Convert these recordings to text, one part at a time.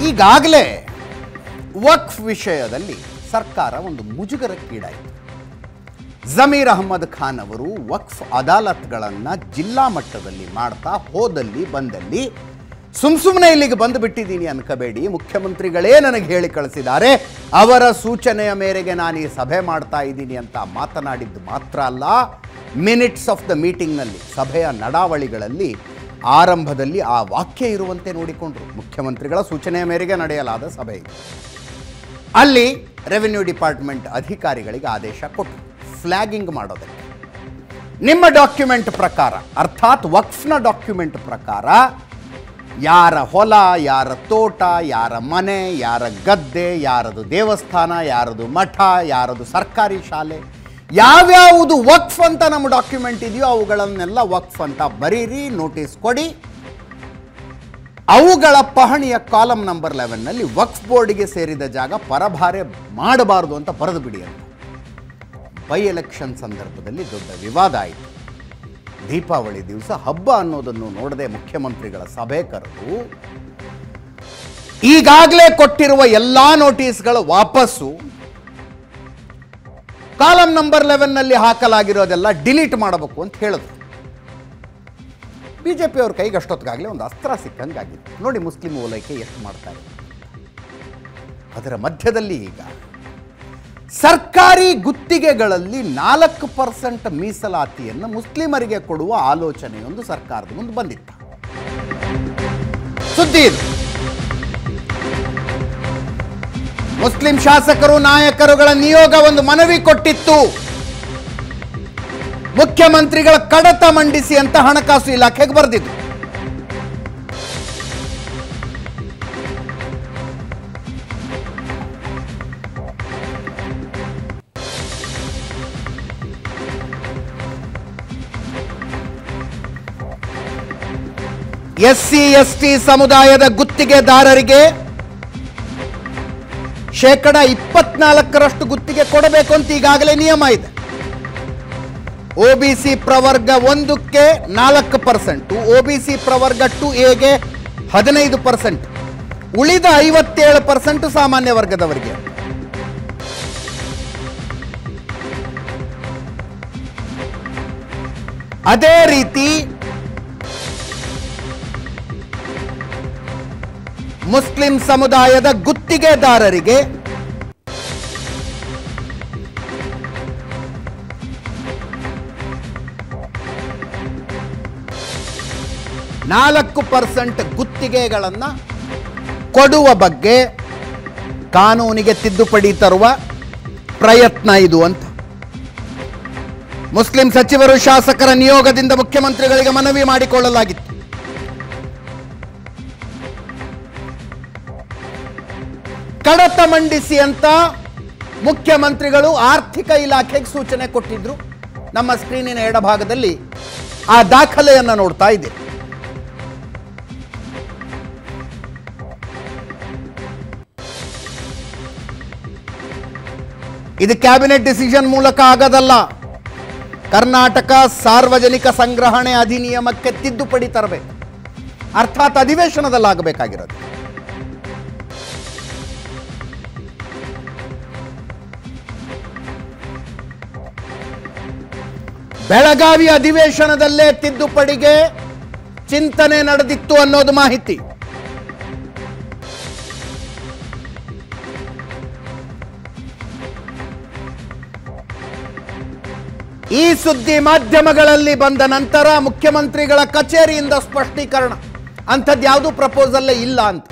ಈಗಾಗಲೇ ವಕ್ಫ್ ವಿಷಯದಲ್ಲಿ ಸರ್ಕಾರ ಒಂದು ಮುಜುಗರಕ್ಕೀಡಾಯಿತು ಜಮೀರ್ ಅಹಮದ್ ಖಾನ್ ಅವರು ವಕ್ಫ್ ಅದಾಲತ್ಗಳನ್ನು ಜಿಲ್ಲಾ ಮಟ್ಟದಲ್ಲಿ ಮಾಡ್ತಾ ಹೋದಲ್ಲಿ ಬಂದಲ್ಲಿ ಸುಮ್ ಸುಮ್ಮನೆ ಇಲ್ಲಿಗೆ ಬಂದು ಬಿಟ್ಟಿದ್ದೀನಿ ಅನ್ಕೋಬೇಡಿ ಮುಖ್ಯಮಂತ್ರಿಗಳೇ ನನಗೆ ಹೇಳಿ ಕಳಿಸಿದ್ದಾರೆ ಅವರ ಸೂಚನೆಯ ಮೇರೆಗೆ ನಾನು ಈ ಸಭೆ ಮಾಡ್ತಾ ಇದ್ದೀನಿ ಅಂತ ಮಾತನಾಡಿದ್ದು ಮಾತ್ರ ಅಲ್ಲ ಮಿನಿಟ್ಸ್ ಆಫ್ ದ ಮೀಟಿಂಗ್ನಲ್ಲಿ ಸಭೆಯ ನಡಾವಳಿಗಳಲ್ಲಿ ಆರಂಭದಲ್ಲಿ ಆ ವಾಕ್ಯ ಇರುವಂತೆ ನೋಡಿಕೊಂಡ್ರು ಮುಖ್ಯಮಂತ್ರಿಗಳ ಸೂಚನೆಯ ಮೇರೆಗೆ ನಡೆಯಲಾದ ಸಭೆ ಇದು ಅಲ್ಲಿ ರೆವಿನ್ಯೂ ಡಿಪಾರ್ಟ್ಮೆಂಟ್ ಅಧಿಕಾರಿಗಳಿಗೆ ಆದೇಶ ಕೊಟ್ಟರು ಫ್ಲ್ಯಾಗಿಂಗ್ ಮಾಡೋದಕ್ಕೆ ನಿಮ್ಮ ಡಾಕ್ಯುಮೆಂಟ್ ಪ್ರಕಾರ ಅರ್ಥಾತ್ ವಕ್ಫ್ನ ಡಾಕ್ಯುಮೆಂಟ್ ಪ್ರಕಾರ ಯಾರ ಹೊಲ ಯಾರ ತೋಟ ಯಾರ ಮನೆ ಯಾರ ಗದ್ದೆ ಯಾರದು ದೇವಸ್ಥಾನ ಯಾರದು ಮಠ ಯಾರದು ಸರ್ಕಾರಿ ಶಾಲೆ ಯಾವ್ಯಾವುದು ವಕ್ಫ್ ಅಂತ ನಮ್ಮ ಡಾಕ್ಯುಮೆಂಟ್ ಇದೆಯೋ ಅವುಗಳನ್ನೆಲ್ಲ ವಕ್ಫ್ ಅಂತ ಬರೀರಿ ನೋಟಿಸ್ ಕೊಡಿ ಅವುಗಳ ಪಹಣಿಯ ಕಾಲಂ ನಂಬರ್ ಲೆವೆನ್ನಲ್ಲಿ ವಕ್ಫ್ ಬೋರ್ಡ್ಗೆ ಸೇರಿದ ಜಾಗ ಪರಭಾರೆ ಮಾಡಬಾರದು ಅಂತ ಬರೆದು ಬಿಡಿ ಅಂತ ಬೈ ಎಲೆಕ್ಷನ್ ಸಂದರ್ಭದಲ್ಲಿ ದೊಡ್ಡ ವಿವಾದ ಆಯಿತು ದೀಪಾವಳಿ ದಿವಸ ಹಬ್ಬ ಅನ್ನೋದನ್ನು ನೋಡದೆ ಮುಖ್ಯಮಂತ್ರಿಗಳ ಸಭೆ ಕರೆದು ಈಗಾಗಲೇ ಕೊಟ್ಟಿರುವ ಎಲ್ಲಾ ನೋಟಿಸ್ಗಳ ವಾಪಸ್ಸು ಕಾಲಂ ನಂಬರ್ ಲೆವೆನ್ನಲ್ಲಿ ಹಾಕಲಾಗಿರೋದೆಲ್ಲ ಡಿಲೀಟ್ ಮಾಡಬೇಕು ಅಂತ ಹೇಳಿದ್ರು ಬಿ ಜೆ ಪಿಯವ್ರ ಕೈಗೆ ಅಷ್ಟೊತ್ತಿಗಾಗಲೇ ಒಂದು ಅಸ್ತ್ರ ಸಿಕ್ಕಂಗಾಗಿದೆ ನೋಡಿ ಮುಸ್ಲಿಂ ಓಲೈಕೆ ಎಷ್ಟು ಮಾಡ್ತಾರೆ ಅದರ ಮಧ್ಯದಲ್ಲಿ ಈಗ ಸರ್ಕಾರಿ ಗುತ್ತಿಗೆಗಳಲ್ಲಿ ನಾಲ್ಕು ಪರ್ಸೆಂಟ್ ಮೀಸಲಾತಿಯನ್ನು ಮುಸ್ಲಿಮರಿಗೆ ಕೊಡುವ ಆಲೋಚನೆಯೊಂದು ಸರ್ಕಾರದ ಮುಂದೆ ಬಂದಿತ್ತು ಸುದ್ದಿ ಇದು ಮುಸ್ಲಿಂ ಶಾಸಕರು ನಾಯಕರುಗಳ ನಿಯೋಗ ಒಂದು ಮನವಿ ಕೊಟ್ಟಿತ್ತು ಮುಖ್ಯಮಂತ್ರಿಗಳ ಕಡತ ಮಂಡಿಸಿ ಅಂತ ಹಣಕಾಸು ಇಲಾಖೆಗೆ ಬರೆದಿದ್ದು ಎಸ್ಸಿ ಎಸ್ಟಿ ಸಮುದಾಯದ ಗುತ್ತಿಗೆದಾರರಿಗೆ ಶೇಕಡ ಇಪ್ಪತ್ನಾಲ್ಕರಷ್ಟು ಗುತ್ತಿಗೆ ಕೊಡಬೇಕು ಅಂತ ಈಗಾಗಲೇ ನಿಯಮ ಇದೆ ಒಬಿಸಿ ಪ್ರವರ್ಗ ಒಂದಕ್ಕೆ ನಾಲ್ಕು ಪರ್ಸೆಂಟ್ ಒಬಿಸಿ ಪ್ರವರ್ಗ ಟು ಎಗೆ ಹದಿನೈದು ಪರ್ಸೆಂಟ್ ಉಳಿದ ಐವತ್ತೇಳು ಪರ್ಸೆಂಟ್ ಸಾಮಾನ್ಯ ವರ್ಗದವರಿಗೆ ಅದೇ ರೀತಿ ಮುಸ್ಲಿಂ ಸಮುದಾಯದ ಗುತ್ತಿಗೆದಾರರಿಗೆ ನಾಲ್ಕು ಪರ್ಸೆಂಟ್ ಗುತ್ತಿಗೆಗಳನ್ನು ಕೊಡುವ ಬಗ್ಗೆ ಕಾನೂನಿಗೆ ತಿದ್ದುಪಡಿ ತರುವ ಪ್ರಯತ್ನ ಇದು ಅಂತ ಮುಸ್ಲಿಂ ಸಚಿವರು ಶಾಸಕರ ನಿಯೋಗದಿಂದ ಮುಖ್ಯಮಂತ್ರಿಗಳಿಗೆ ಮನವಿ ಮಾಡಿಕೊಳ್ಳಲಾಗಿತ್ತು ಕಡತ ಮಂಡಿಸಿ ಅಂತ ಮುಖ್ಯಮಂತ್ರಿಗಳು ಆರ್ಥಿಕ ಇಲಾಖೆಗೆ ಸೂಚನೆ ಕೊಟ್ಟಿದ್ರು ನಮ್ಮ ಸ್ಕ್ರೀನಿನ ಎಡಭಾಗದಲ್ಲಿ ಆ ದಾಖಲೆಯನ್ನು ನೋಡ್ತಾ ಇದ್ದೀರಿ ಇದು ಕ್ಯಾಬಿನೆಟ್ ಡಿಸಿಷನ್ ಮೂಲಕ ಆಗೋದಲ್ಲ ಕರ್ನಾಟಕ ಸಾರ್ವಜನಿಕ ಸಂಗ್ರಹಣೆ ಅಧಿನಿಯಮಕ್ಕೆ ತಿದ್ದುಪಡಿ ತರಬೇಕು ಅರ್ಥಾತ್ ಅಧಿವೇಶನದಲ್ಲಿ ಆಗಬೇಕಾಗಿರೋದು ಬೆಳಗಾವಿ ಅಧಿವೇಶನದಲ್ಲೇ ತಿದ್ದುಪಡಿಗೆ ಚಿಂತನೆ ನಡೆದಿತ್ತು ಅನ್ನೋದು ಮಾಹಿತಿ ಈ ಸುದ್ದಿ ಮಾಧ್ಯಮಗಳಲ್ಲಿ ಬಂದ ನಂತರ ಮುಖ್ಯಮಂತ್ರಿಗಳ ಕಚೇರಿಯಿಂದ ಸ್ಪಷ್ಟೀಕರಣ ಅಂಥದ್ದು ಯಾವುದು ಪ್ರಪೋಸಲ್ಲೇ ಇಲ್ಲ ಅಂತ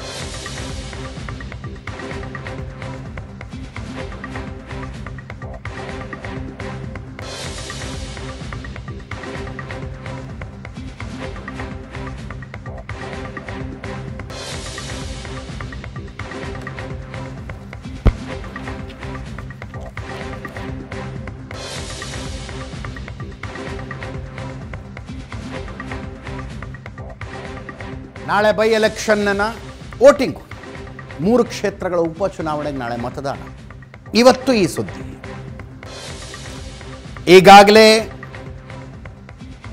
ನಾಳೆ ಬೈ ಎಲೆಕ್ಷನ್ನ ವೋಟಿಂಗ್ ಮೂರು ಕ್ಷೇತ್ರಗಳ ಉಪಚುನಾವಣೆಗೆ ನಾಳೆ ಮತದಾನ ಇವತ್ತು ಈ ಸುದ್ದಿ ಈಗಾಗಲೇ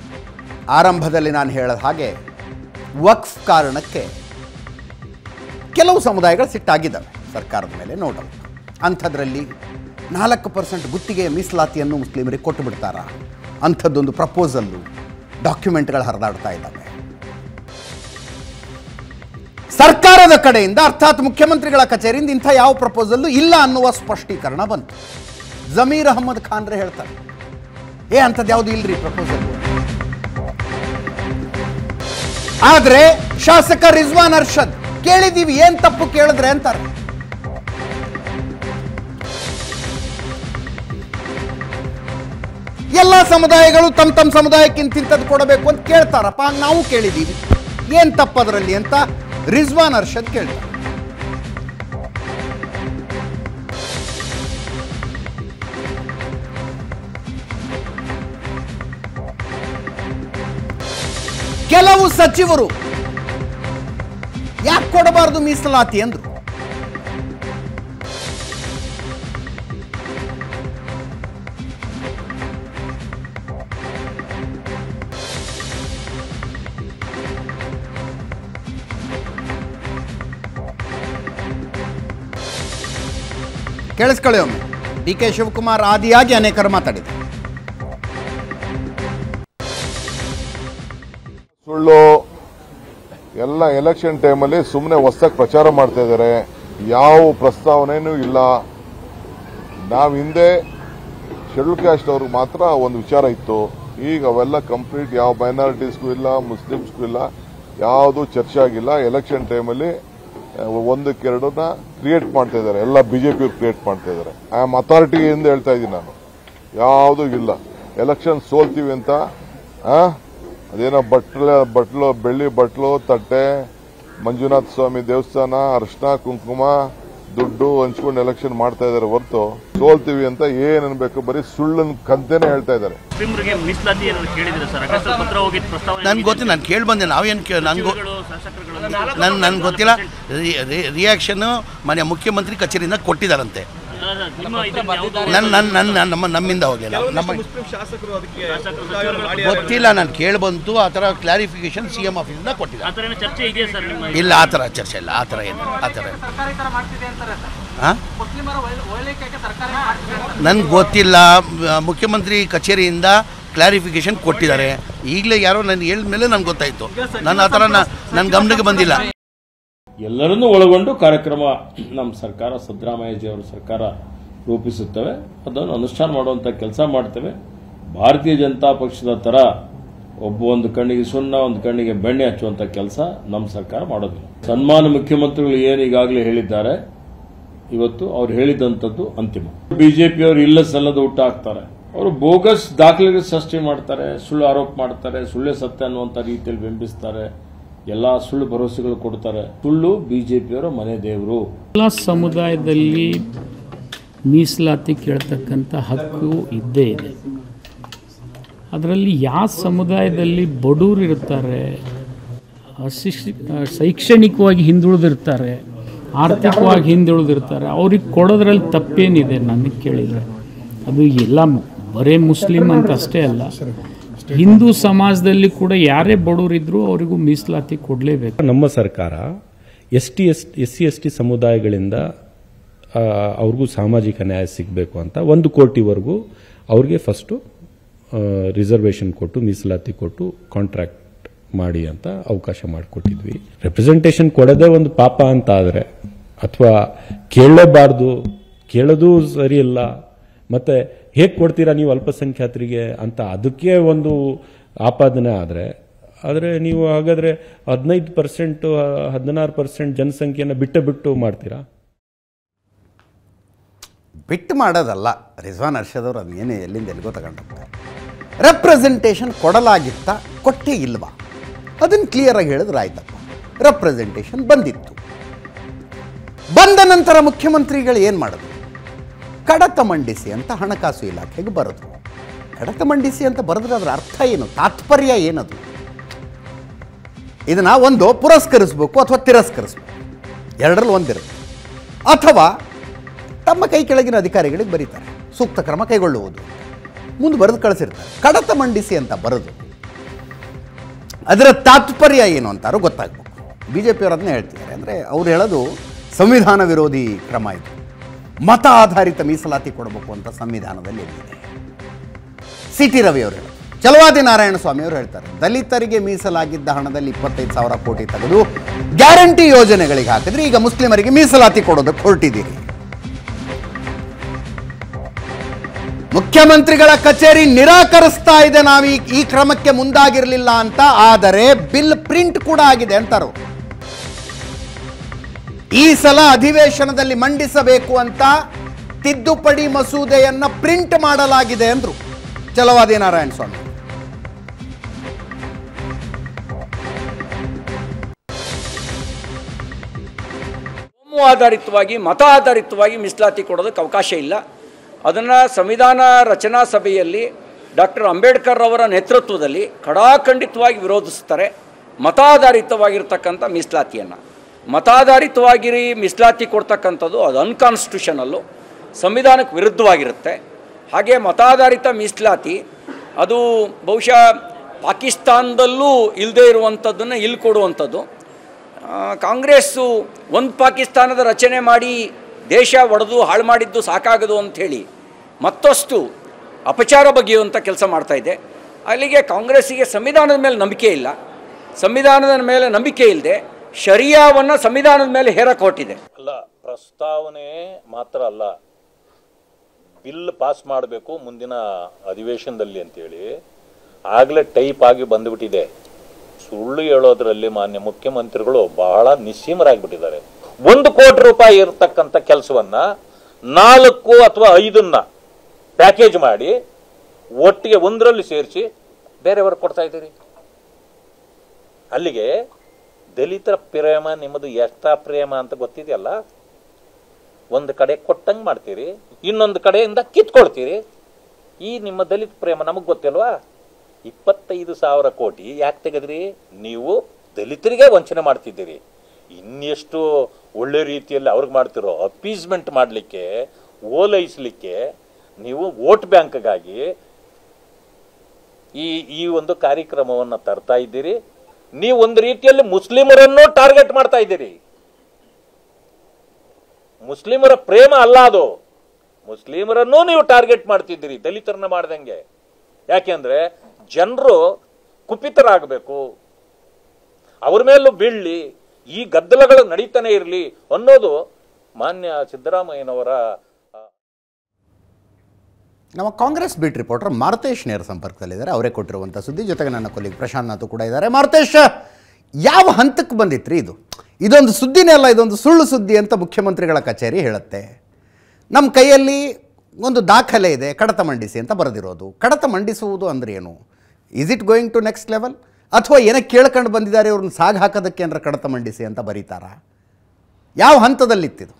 ಆರಂಭದಲ್ಲಿ ನಾನು ಹೇಳಿದ ಹಾಗೆ ವಕ್ಫ್ ಕಾರಣಕ್ಕೆ ಕೆಲವು ಸಮುದಾಯಗಳು ಸಿಟ್ಟಾಗಿದ್ದಾವೆ ಸರ್ಕಾರದ ಮೇಲೆ ನೋಡೋಣ ಅಂಥದ್ರಲ್ಲಿ ನಾಲ್ಕು ಪರ್ಸೆಂಟ್ ಗುತ್ತಿಗೆಯ ಮೀಸಲಾತಿಯನ್ನು ಮುಸ್ಲಿಮರಿಗೆ ಕೊಟ್ಟು ಬಿಡ್ತಾರಾ ಅಂಥದ್ದೊಂದು ಪ್ರಪೋಸಲ್ಲು ಡಾಕ್ಯುಮೆಂಟ್ಗಳು ಹರಿದಾಡ್ತಾ ಇದ್ದಾವೆ ಸರ್ಕಾರದ ಕಡೆಯಿಂದ ಅರ್ಥಾತ್ ಮುಖ್ಯಮಂತ್ರಿಗಳ ಕಚೇರಿಯಿಂದ ಇಂಥ ಯಾವ ಪ್ರಪೋಸಲ್ಲು ಇಲ್ಲ ಅನ್ನುವ ಸ್ಪಷ್ಟೀಕರಣ ಬಂತು ಜಮೀರ್ ಅಹಮದ್ ಖಾನ್ರೆ ಹೇಳ್ತಾರೆ ಏ ಅಂಥದ್ದು ಯಾವುದು ಇಲ್ರಿ ಪ್ರಪೋಸಲ್ ಆದ್ರೆ ಶಾಸಕ ರಿಜ್ವಾನ್ ಅರ್ಷದ್ ಕೇಳಿದೀವಿ ಏನ್ ತಪ್ಪು ಕೇಳಿದ್ರೆ ಅಂತಾರೆ ಎಲ್ಲ ಸಮುದಾಯಗಳು ತಮ್ಮ ತಮ್ಮ ಸಮುದಾಯಕ್ಕಿಂತ ಇಂಥದ್ದು ಕೊಡಬೇಕು ಅಂತ ಕೇಳ್ತಾರಪ್ಪ ಹಂಗ್ ನಾವು ಕೇಳಿದೀವಿ ಏನ್ ತಪ್ಪದ್ರಲ್ಲಿ ಅಂತ ರಿಜ್ವಾನ್ ಅರ್ಷದ್ ಕೇಳ್ತಾರೆ ಕೆಲವು ಸಚಿವರು ಯಾಕೆ ಕೊಡಬಾರದು ಮೀಸಲಾತಿ ಅಂದ್ರು ಕೇಳಿಸ್ಕೊಳ್ಳಿ ಒಮ್ಮೆ ಡಿ ಕೆ ಶಿವಕುಮಾರ್ ಆದಿಯಾಗಿ ಅನೇಕರು ಮಾತಾಡಿದರು ಸುಳ್ಳು ಎಲ್ಲ ಎಲೆಕ್ಷನ್ ಟೈಮಲ್ಲಿ ಸುಮ್ಮನೆ ಹೊಸದಾಗಿ ಪ್ರಚಾರ ಮಾಡ್ತಾ ಇದ್ದಾರೆ ಯಾವ ಪ್ರಸ್ತಾವನೆನೂ ಇಲ್ಲ ನಾವು ಹಿಂದೆ ಶೆಡ್ಯೂಲ್ ಕ್ಯಾಸ್ಟ್ ಅವ್ರಿಗೆ ಮಾತ್ರ ಒಂದು ವಿಚಾರ ಇತ್ತು ಈಗ ಅವೆಲ್ಲ ಕಂಪ್ಲೀಟ್ ಯಾವ ಮೈನಾರಿಟೀಸ್ಗೂ ಇಲ್ಲ ಮುಸ್ಲಿಮ್ಸ್ಗೂ ಇಲ್ಲ ಯಾವುದು ಚರ್ಚೆ ಆಗಿಲ್ಲ ಎಲೆಕ್ಷನ್ ಟೈಮಲ್ಲಿ ಒಂದಕ್ಕೆರಡನ್ನ ಕ್ರಿಯೇಟ್ ಮಾಡ್ತಾ ಇದ್ದಾರೆ ಎಲ್ಲ ಬಿಜೆಪಿ ಕ್ರಿಯೇಟ್ ಮಾಡ್ತಾ ಇದ್ದಾರೆ ಐ ಆಮ್ ಅಥಾರಿಟಿಯಿಂದ ಹೇಳ್ತಾ ಇದ್ದೀನಿ ನಾನು ಯಾವುದೂ ಇಲ್ಲ ಎಲೆಕ್ಷನ್ ಸೋಲ್ತೀವಿ ಅಂತ ಆ? ಅದೇನೋ ಬಟ್ಲ ಬಟ್ಲು ಬೆಳ್ಳಿ ಬಟ್ಲು ತಟ್ಟೆ ಮಂಜುನಾಥ ಸ್ವಾಮಿ ದೇವಸ್ಥಾನ ಅರ್ಶನ ಕುಂಕುಮ ದುಡ್ಡು ಹಂಚ್ಕೊಂಡು ಎಲೆಕ್ಷನ್ ಮಾಡ್ತಾ ಇದ್ದಾರೆ ಹೊರತು ಸೋಲ್ತೀವಿ ಅಂತ ಏನ್ ಅನ್ಬೇಕು ಬರೀ ಸುಳ್ಳನ್ ಕಂತೆನೆ ಹೇಳ್ತಾ ಇದ್ದಾರೆ ಮುಸ್ಲಿಮರಿಗೆ ಮೀಸಲಾತಿ ಏನಾದ್ರು ಕೇಳಿದ್ರೆ ಸರ್ ಅಕಸ್ಮಾತ್ ಪತ್ರ ಹೋಗಿದ್ ಪ್ರಸ್ತಾವನೆ ನನ್ಗೆ ಗೊತ್ತಿಲ್ಲ ನಾನು ಕೇಳಿ ಬಂದೆ ನಾವೇನು ಕೇ ನನಗೆ ಸಚಿವರುಗಳು, ಶಾಸಕರುಗಳು ನನ್ ನನ್ಗೆ ಗೊತ್ತಿಲ್ಲ ರಿಯಾಕ್ಷನ್ನು ಮನೆ ಮುಖ್ಯಮಂತ್ರಿ ಕಚೇರಿಯಿಂದ ಕೊಟ್ಟಿದ್ದಾರಂತೆ ಅಲ್ಲ, ಅಲ್ಲ, ನಿಮ್ಮ ಇದನ್ನ ಯಾವ್ದು ನನ್ನ ನನ್ನ ನನ್ನ ನಮ್ಮ ನಮ್ಮಿಂದ ಹೋಗಲಿಲ್ಲ ನಮ್ಮ ಶಾಸಕರು ಗೊತ್ತಿಲ್ಲ ನಾನು ಕೇಳಿ ಬಂತು ಆ ಥರ ಕ್ಲಾರಿಫಿಕೇಶನ್ ಸಿ ಎಮ್ ಆಫೀಸಿಂದ ಆ ಕೊಟ್ಟಿದ್ದಾರೆ ಥರ ಏನೋ ಚರ್ಚೆ ಇದೆಯಾ ಸರ್ ನಿಮ್ಮ ಇಲ್ಲ ಆ ಥರ ಚರ್ಚೆ ಇಲ್ಲ ಆ ಥರ ಏನು ಆ ಥರ ಸರ್ಕಾರ ಈ ತರ ಮಾಡ್ತಿದೆ ಅಂತಾರೆ ಸರ್ ಹಾಂ ಮುಸ್ಲಿಮರ ಒಳ್- ಒಳ್ಳೆಯಕ್ಕೆ ಸರ್ಕಾರ ಮಾಡ್ತಿದೆ ಅಂತ ನನಗೆ ಗೊತ್ತಿಲ್ಲ ಮ- ಮುಖ್ಯಮಂತ್ರಿ ಕಚೇರಿಯಿಂದ ಕ್ಲಾರಿಫಿಕೇಶನ್ ಕೊಟ್ಟಿದ್ದಾರೆ ಈಗಲೇ ಯಾರೋ ನನಗೆ ಹೇಳಿದ ಮೇಲೆ ನನಗೆ ಗೊತ್ತಾಯಿತು ನಾನು ಆ ಥರ ನನ್ನ ಗಮನಕ್ಕೆ ಬಂದಿಲ್ಲ ಎಲ್ಲರನ್ನೂ ಒಳಗೊಂಡು ಕಾರ್ಯಕ್ರಮ ನಮ್ಮ ಸರ್ಕಾರ ಸಿದ್ದರಾಮಯ್ಯಜಿಯವರ ಸರ್ಕಾರ ರೂಪಿಸುತ್ತವೆ ಅದನ್ನು ಅನುಷ್ಠಾನ ಮಾಡುವಂತ ಕೆಲಸ ಮಾಡ್ತೇವೆ ಭಾರತೀಯ ಜನತಾ ಪಕ್ಷದ ತರ ಒಬ್ಬ ಒಂದು ಕಣ್ಣಿಗೆ ಸುಣ್ಣ ಒಂದು ಕಣ್ಣಿಗೆ ಬೆಣ್ಣೆ ಹಚ್ಚುವಂತ ಕೆಲಸ ನಮ್ಮ ಸರ್ಕಾರ ಮಾಡೋದಿಲ್ಲ ಸನ್ಮಾನ ಮುಖ್ಯಮಂತ್ರಿಗಳು ಏನು ಈಗಾಗಲೇ ಹೇಳಿದ್ದಾರೆ ಇವತ್ತು ಅವ್ರು ಹೇಳಿದಂಥದ್ದು ಅಂತಿಮ ಬಿಜೆಪಿಯವರು ಇಲ್ಲ ಸಲ್ಲದ ಊಟ ಹಾಕ್ತಾರೆ ಅವರು ಬೋಗಸ್ ದಾಖಲೆಗೆ ಸೃಷ್ಟಿ ಮಾಡ್ತಾರೆ ಸುಳ್ಳು ಆರೋಪ ಮಾಡ್ತಾರೆ ಸುಳ್ಳೆ ಸತ್ಯ ಅನ್ನುವಂಥ ರೀತಿಯಲ್ಲಿ ಬಿಂಬಿಸ್ತಾರೆ ಎಲ್ಲಾ ಸುಳ್ಳು ಭರವಸೆಗಳು ಕೊಡ್ತಾರೆ ಸುಳ್ಳು ಬಿಜೆಪಿಯವರ ಮನೆ ದೇವರು ಎಲ್ಲ ಸಮುದಾಯದಲ್ಲಿ ಮೀಸಲಾತಿ ಕೇಳ್ತಕ್ಕಂಥ ಹಕ್ಕು ಇದ್ದೇ ಇದೆ ಅದರಲ್ಲಿ ಯಾವ ಸಮುದಾಯದಲ್ಲಿ ಬಡವರು ಇರ್ತಾರೆ ಅಶಿಕ್ಷಿ ಶೈಕ್ಷಣಿಕವಾಗಿ ಹಿಂದುಳಿದಿರ್ತಾರೆ ಆರ್ಥಿಕವಾಗಿ ಹಿಂದುಳಿದಿರ್ತಾರೆ ಅವ್ರಿಗೆ ಕೊಡೋದ್ರಲ್ಲಿ ತಪ್ಪೇನಿದೆ ನನಗೆ ಕೇಳಿದರೆ ಅದು ಎಲ್ಲ ಬರೇ ಮುಸ್ಲಿಂ ಅಂತ ಅಷ್ಟೇ ಅಲ್ಲ ಹಿಂದೂ ಸಮಾಜದಲ್ಲಿ ಕೂಡ ಯಾರೇ ಬಡವರಿದ್ರೂ ಅವರಿಗೂ ಮೀಸಲಾತಿ ಕೊಡಲೇಬೇಕು ನಮ್ಮ ಸರ್ಕಾರ S T S S C S T ಸಮುದಾಯಗಳಿಂದ ಆ, ಅವ್ರಿಗೂ ಸಾಮಾಜಿಕ ನ್ಯಾಯ ಸಿಗಬೇಕು ಅಂತ ಒಂದು ಕೋಟಿವರೆಗೂ ಅವ್ರಿಗೆ ಫಸ್ಟು ರಿಸರ್ವೇಷನ್ ಕೊಟ್ಟು ಮೀಸಲಾತಿ ಕೊಟ್ಟು ಕಾಂಟ್ರಾಕ್ಟ್ ಮಾಡಿ ಅಂತ ಅವಕಾಶ ಮಾಡಿಕೊಟ್ಟಿದ್ವಿ ರೆಪ್ರೆಸೆಂಟೇಷನ್ ಕೊಡೋದೇ ಒಂದು ಪಾಪ ಅಂತ ಆದರೆ ಅಥವಾ ಕೇಳಲೇಬಾರ್ದು ಕೇಳೋದು ಸರಿ ಇಲ್ಲ ಮತ್ತೆ ಹೇಗೆ ಕೊಡ್ತೀರಾ ನೀವು ಅಲ್ಪಸಂಖ್ಯಾತರಿಗೆ ಅಂತ ಅದಕ್ಕೆ ಒಂದು ಆಪಾದನೆ ಆದರೆ ಆದರೆ ನೀವು ಹಾಗಾದರೆ ಹದಿನೈದು ಪರ್ಸೆಂಟ್ ಹದಿನಾರು ಪರ್ಸೆಂಟ್ ಜನಸಂಖ್ಯೆನ ಬಿಟ್ಟು ಬಿಟ್ಟು ಮಾಡ್ತೀರಾ ಬಿಟ್ಟು ಮಾಡೋದಲ್ಲ ರಿಜ್ವಾನ್ ಅರ್ಷದವ್ರು ಅದನ್ನೇನು ಎಲ್ಲಿಂದ ಎಲ್ಲಿಗೋ ತಗೊಂಡೋಗ್ತಾರೆ ರೆಪ್ರೆಸೆಂಟೇಷನ್ ಕೊಡಲಾಗಿತ್ತ ಕೊಟ್ಟೇ ಇಲ್ವಾ ಅದನ್ನು ಕ್ಲಿಯರಾಗಿ ಹೇಳಿದ್ರೆ ಆಯ್ತಪ್ಪ ರೆಪ್ರೆಸೆಂಟೇಷನ್ ಬಂದಿತ್ತು ಬಂದ ನಂತರ ಮುಖ್ಯಮಂತ್ರಿಗಳು ಏನು ಮಾಡಿದ್ರು ಕಡತ ಮಂಡಿಸಿ ಅಂತ ಹಣಕಾಸು ಇಲಾಖೆಗೆ ಬರೆದ್ರು ಕಡತ ಮಂಡಿಸಿ ಅಂತ ಬರೆದ್ರೆ ಅದರ ಅರ್ಥ ಏನು ತಾತ್ಪರ್ಯ ಏನದು ಇದನ್ನ ಒಂದು ಪುರಸ್ಕರಿಸ್ಬೇಕು ಅಥವಾ ತಿರಸ್ಕರಿಸ್ಬೇಕು ಎರಡರಲ್ಲಿ ಒಂದಿರುತ್ತೆ ಅಥವಾ ತಮ್ಮ ಕೈ ಕೆಳಗಿನ ಅಧಿಕಾರಿಗಳಿಗೆ ಬರೀತಾರೆ ಸೂಕ್ತ ಕ್ರಮ ಕೈಗೊಳ್ಳುವುದು ಮುಂದೆ ಬರೆದು ಕಳಿಸಿರ್ತಾರೆ ಕಡತ ಮಂಡಿಸಿ ಅಂತ ಬರೆದು ಅದರ ತಾತ್ಪರ್ಯ ಏನು ಅಂತಾರೋ ಗೊತ್ತಾಗಬೇಕು ಬಿ ಜೆ ಪಿಯವರು ಅದನ್ನೇ ಹೇಳ್ತಿದ್ದಾರೆ ಅಂದರೆ ಅವ್ರು ಹೇಳೋದು ಸಂವಿಧಾನ ವಿರೋಧಿ ಕ್ರಮ ಇದು ಮತ ಆಧಾರಿತ ಮೀಸಲಾತಿ ಕೊಡಬೇಕು ಅಂತ ಸಂವಿಧಾನದಲ್ಲಿ ಇದೆ ಸಿ ಟಿ ರವಿ ಅವರು ಹೇಳೋದು ಚಲವಾದಿ ನಾರಾಯಣ ಸ್ವಾಮಿ ಅವರು ಹೇಳ್ತಾರೆ ದಲಿತರಿಗೆ ಮೀಸಲಾಗಿದ್ದ ಹಣದಲ್ಲಿ ಇಪ್ಪತ್ತೈದು ಸಾವಿರ ಕೋಟಿ ತೆಗೆದು ಗ್ಯಾರಂಟಿ ಯೋಜನೆಗಳಿಗೆ ಹಾಕಿದ್ರೆ ಈಗ ಮುಸ್ಲಿಮರಿಗೆ ಮೀಸಲಾತಿ ಕೊಡೋದಕ್ಕೆ ಹೊರಟಿದ್ದೀರಿ ಮುಖ್ಯಮಂತ್ರಿಗಳ ಕಚೇರಿ ನಿರಾಕರಿಸ್ತಾ ಇದೆ ನಾವು ಈ ಈ ಕ್ರಮಕ್ಕೆ ಮುಂದಾಗಿರಲಿಲ್ಲ ಅಂತ ಆದರೆ ಬಿಲ್ ಪ್ರಿಂಟ್ ಕೂಡ ಆಗಿದೆ ಅಂತಾರು ಈ ಸಲ ಅಧಿವೇಶನದಲ್ಲಿ ಮಂಡಿಸಬೇಕು ಅಂತ ತಿದ್ದುಪಡಿ ಮಸೂದೆಯನ್ನ ಪ್ರಿಂಟ್ ಮಾಡಲಾಗಿದೆ ಅಂದ್ರು ಚಲವಾದಿ ನಾರಾಯಣ ಸ್ವಾಮಿ ಕೋಮು ಆಧಾರಿತವಾಗಿ ಮತ ಆಧಾರಿತವಾಗಿ ಮೀಸಲಾತಿ ಕೊಡೋದಕ್ಕೆ ಅವಕಾಶ ಇಲ್ಲ ಅದನ್ನು ಸಂವಿಧಾನ ರಚನಾ ಸಭೆಯಲ್ಲಿ ಡಾಕ್ಟರ್ ಅಂಬೇಡ್ಕರ್ ಅವರ ನೇತೃತ್ವದಲ್ಲಿ ಕಡಾಖಂಡಿತವಾಗಿ ವಿರೋಧಿಸ್ತಾರೆ ಮತಾಧಾರಿತವಾಗಿರ್ತಕ್ಕಂಥ ಮೀಸಲಾತಿಯನ್ನು ಮತಾಧಾರಿತವಾಗಿ ಮೀಸಲಾತಿ ಕೊಡ್ತಕ್ಕಂಥದ್ದು ಅದು ಅನ್ಕಾನ್ಸ್ಟಿಟ್ಯೂಷನಲ್ಲು ಸಂವಿಧಾನಕ್ಕೆ ವಿರುದ್ಧವಾಗಿರುತ್ತೆ ಹಾಗೆ ಮತಾಧಾರಿತ ಮೀಸಲಾತಿ ಅದು ಬಹುಶಃ ಪಾಕಿಸ್ತಾನದಲ್ಲೂ ಇಲ್ಲದೇ ಇರುವಂಥದ್ದನ್ನು ಇಲ್ಲಿ ಕೊಡುವಂಥದ್ದು ಆ, ಕಾಂಗ್ರೆಸ್ಸು ಒಂದು ಪಾಕಿಸ್ತಾನದ ರಚನೆ ಮಾಡಿ ದೇಶ ಒಡೆದು ಹಾಳು ಮಾಡಿದ್ದು ಸಾಕಾಗದು ಅಂಥೇಳಿ ಮತ್ತಷ್ಟು ಅಪಚಾರ ಬಗೆಯುವಂಥ ಕೆಲಸ ಮಾಡ್ತಾ ಇದೆ ಅಲ್ಲಿಗೆ ಕಾಂಗ್ರೆಸ್ಸಿಗೆ ಸಂವಿಧಾನದ ಮೇಲೆ ನಂಬಿಕೆ ಇಲ್ಲ ಸಂವಿಧಾನದ ಮೇಲೆ ನಂಬಿಕೆ ಇಲ್ಲದೆ ಶರಿಯಾವನ್ನು ಸಂವಿಧಾನದ ಮೇಲೆ ಹೇರಕ್ಕೆ ಹೊಟ್ಟಿದೆ ಅಲ್ಲ ಪ್ರಸ್ತಾವನೆ ಮಾತ್ರ ಅಲ್ಲ ಬಿಲ್ ಪಾಸ್ ಮಾಡಬೇಕು ಮುಂದಿನ ಅಧಿವೇಶನದಲ್ಲಿ ಅಂತೇಳಿ ಆಗಲೇ ಟೈಪ್ ಆಗಿ ಬಂದುಬಿಟ್ಟಿದೆ ಸುಳ್ಳು ಹೇಳೋದ್ರಲ್ಲಿ ಮಾನ್ಯ ಮುಖ್ಯಮಂತ್ರಿಗಳು ಬಹಳ ನಿಸ್ಸೀಮರಾಗ್ಬಿಟ್ಟಿದ್ದಾರೆ ಒಂದು ಕೋಟಿ ರೂಪಾಯಿ ಇರತಕ್ಕಂಥ ಕೆಲಸವನ್ನ ನಾಲ್ಕು ಅಥವಾ ಐದನ್ನ ಪ್ಯಾಕೇಜ್ ಮಾಡಿ ಒಟ್ಟಿಗೆ ಒಂದರಲ್ಲಿ ಸೇರಿಸಿ ಬೇರೆಯವ್ರಿಗೆ ಕೊಡ್ತಾ ಇದ್ದೀರಿ ಅಲ್ಲಿಗೆ ದಲಿತರ ಪ್ರೇಮ ನಿಮ್ಮದು ಎಷ್ಟ ಪ್ರೇಮ ಅಂತ ಗೊತ್ತಿದೆಯಲ್ಲ ಒಂದು ಕಡೆ ಕೊಟ್ಟಂಗೆ ಮಾಡ್ತೀರಿ ಇನ್ನೊಂದು ಕಡೆಯಿಂದ ಕಿತ್ಕೊಳ್ತೀರಿ ಈ ನಿಮ್ಮ ದಲಿತ ಪ್ರೇಮ ನಮಗೆ ಗೊತ್ತಿಲ್ವಾ ಇಪ್ಪತ್ತೈದು ಸಾವಿರ ಕೋಟಿ ಯಾಕೆ ತೆಗೆದ್ರಿ ನೀವು ದಲಿತರಿಗೆ ವಂಚನೆ ಮಾಡ್ತಿದ್ದೀರಿ ಇನ್ನೆಷ್ಟು ಒಳ್ಳೆ ರೀತಿಯಲ್ಲಿ ಅವ್ರಿಗೆ ಮಾಡ್ತಿರೋ ಅಪೀಸ್ಮೆಂಟ್ ಮಾಡಲಿಕ್ಕೆ ಓಲೈಸಲಿಕ್ಕೆ ನೀವು ವೋಟ್ ಬ್ಯಾಂಕ್ಗಾಗಿ ಈ ಈ ಒಂದು ಕಾರ್ಯಕ್ರಮವನ್ನು ತರ್ತಾ ಇದ್ದೀರಿ ನೀವು ಒಂದು ರೀತಿಯಲ್ಲಿ ಮುಸ್ಲಿಮರನ್ನು ಟಾರ್ಗೆಟ್ ಮಾಡ್ತಾ ಇದ್ದೀರಿ ಮುಸ್ಲಿಮರ ಪ್ರೇಮ ಅಲ್ಲ ಅದು ಮುಸ್ಲಿಮರನ್ನೂ ನೀವು ಟಾರ್ಗೆಟ್ ಮಾಡ್ತಿದ್ದೀರಿ ದಲಿತರನ್ನ ಮಾಡ್ದಂಗೆ ಯಾಕೆಂದ್ರೆ ಜನರು ಕುಪಿತರಾಗಬೇಕು ಅವ್ರ ಮೇಲೂ ಬೀಳ್ಲಿ ಈ ಗದ್ದಲಗಳು ನಡೀತಾನೆ ಇರಲಿ ಅನ್ನೋದು ಮಾನ್ಯ ಸಿದ್ದರಾಮಯ್ಯನವರ ನಮ್ಮ ಕಾಂಗ್ರೆಸ್ ಬೀಟ್ ರಿಪೋರ್ಟರ್ ಮಾರುತೇಶ್ ನೇರ ಸಂಪರ್ಕದಲ್ಲಿದ್ದಾರೆ ಅವರೇ ಕೊಟ್ಟಿರುವಂಥ ಸುದ್ದಿ ಜೊತೆಗೆ ನನ್ನ ಕೊಲ್ಲಿಗೆ ಪ್ರಶಾಂತ್ ನಾಥ್ ಕೂಡ ಇದ್ದಾರೆ ಮಾರುತೇಶ್ ಯಾವ ಹಂತಕ್ಕೆ ಬಂದಿತ್ರಿ ಇದು ಇದೊಂದು ಸುದ್ದಿನೇ ಅಲ್ಲ ಇದೊಂದು ಸುಳ್ಳು ಸುದ್ದಿ ಅಂತ ಮುಖ್ಯಮಂತ್ರಿಗಳ ಕಚೇರಿ ಹೇಳುತ್ತೆ ನಮ್ಮ ಕೈಯಲ್ಲಿ ಒಂದು ದಾಖಲೆ ಇದೆ ಕಡತ ಮಂಡಿಸಿ ಅಂತ ಬರೆದಿರೋದು ಕಡತ ಮಂಡಿಸುವುದು ಅಂದ್ರೆ ಏನು is it going to next level ಅಥವಾ ಏನೋ ಕೇಳ್ಕೊಂಡು ಬಂದಿದ್ದಾರೆ ಇವ್ರನ್ನ ಸಾಗ್ ಹಾಕೋದಕ್ಕೆ ಏನಾರ ಕಡತ ಮಂಡಿಸಿ ಅಂತ ಬರೀತಾರಾ ಯಾವ ಹಂತದಲ್ಲಿತ್ತಿದು